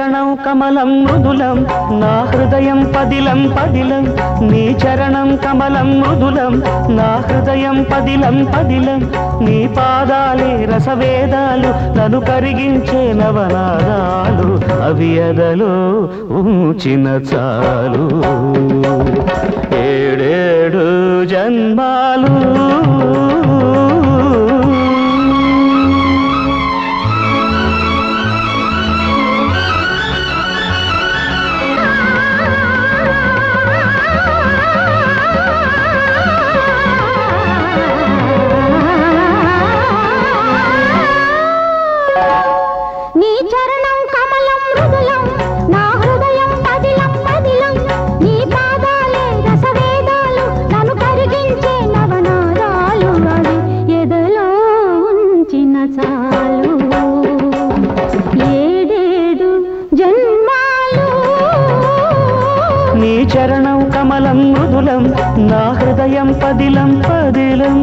చరణం కమలం మృదులం నా హృదయం పదిలం పదిలం నీ చరణం కమలం మృదులం నా హృదయం పదిలం పదిలం నీ పాదాలే రసవేదాలు నన్ను కరిగించే నవనాదాలు అవి ఎదలో ఉంచిన చాలు ఏడేడు జన్మాలు నీ చరణం కమలం మృదులం నా హృదయం పదిలం పదిలం నీ పాదాలే రసవేదాలు నన్ను కరిగించే నవనాదాలు అవి ఎదలో ఉంచిన చాలు ఏడేడు జన్మాలు నీ చరణం కమలం మృదులం నా హృదయం పదిలం పదిలం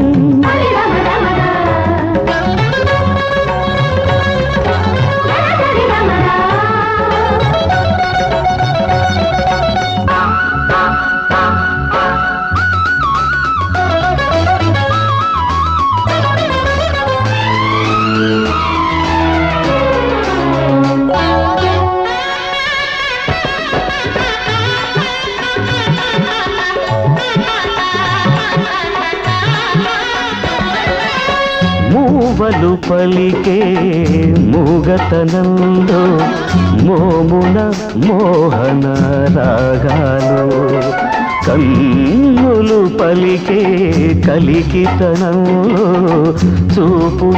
మూవలు పలికే మూగతనంలో మోమున మోహన రాగాలు కన్నులు పలికే కలికితనంలో చూపున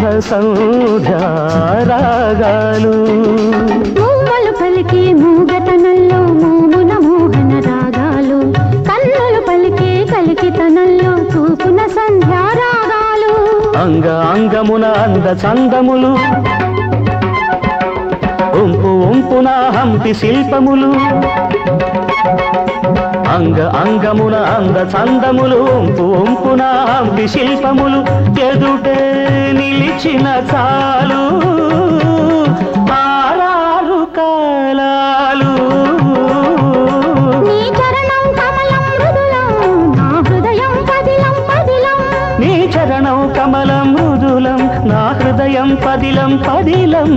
సంధ్యారాగాలు మూవలు పలికి మూగతనంలో మోమున మోహన రాగాలు కన్నులు పలికే కలికితనంలో చూపున సంధ్యారాగాలు అంగ అంగమున అంద చందములు ఉంపు ఉంపున హంపి శిల్పములు అంగ అంగమున అంద చందములు ఉంపు ఉంపున హంపి శిల్పములు ఎదుటే నిలిచిన చాలు ఆరారు కాలాలు నీ చరణం కమలం మృదులం నా హృదయం పదిలం పదిలం నీ చరణం కమలం మృదులం నా హృదయం పదిలం పదిలం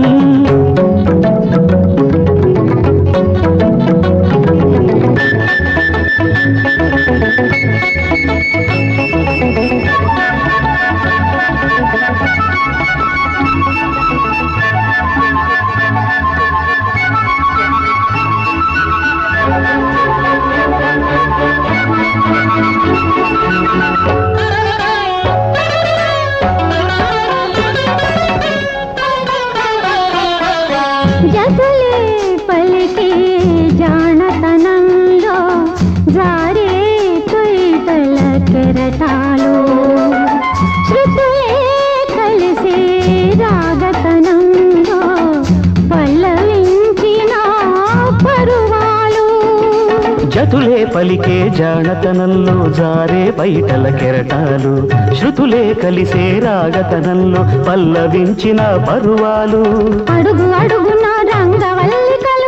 జతలే పలికే జానతనంలో జారే తుయితల కెరటాలు శృతులే కలిసే రాగతనంలో పల్లవించిన పరువాలు జతులే పలికే జానతనంలో జారే బయటల కెరటాలు శృతులే కలిసే రాగతనంలో పల్లవించిన పరువాలు అడుగు అడుగున రంగవల్లికలు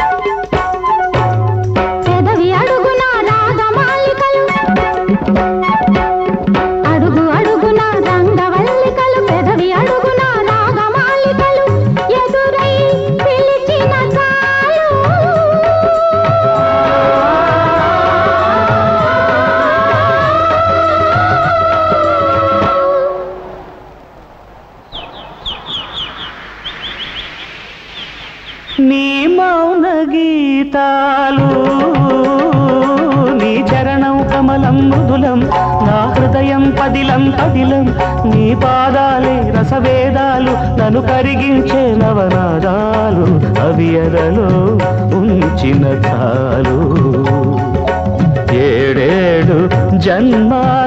పెదవి అడుగున రాగమాలికలు అడుగు అడుగున రంగవల్లికలు పెదవి అడుగున రాగమాలికలు ఎదురై పిలిచిన చాలు నీ మౌన గీతాలు నీ చరణం కమలం మృదులం నా హృదయం పదిలం పదిలం నీ పాదాలే రసవేదాలు నన్ను కరిగించే నవనాదాలు అవి ఎదలో ఉంచిన చాలు ఏడేడు జన్మాలు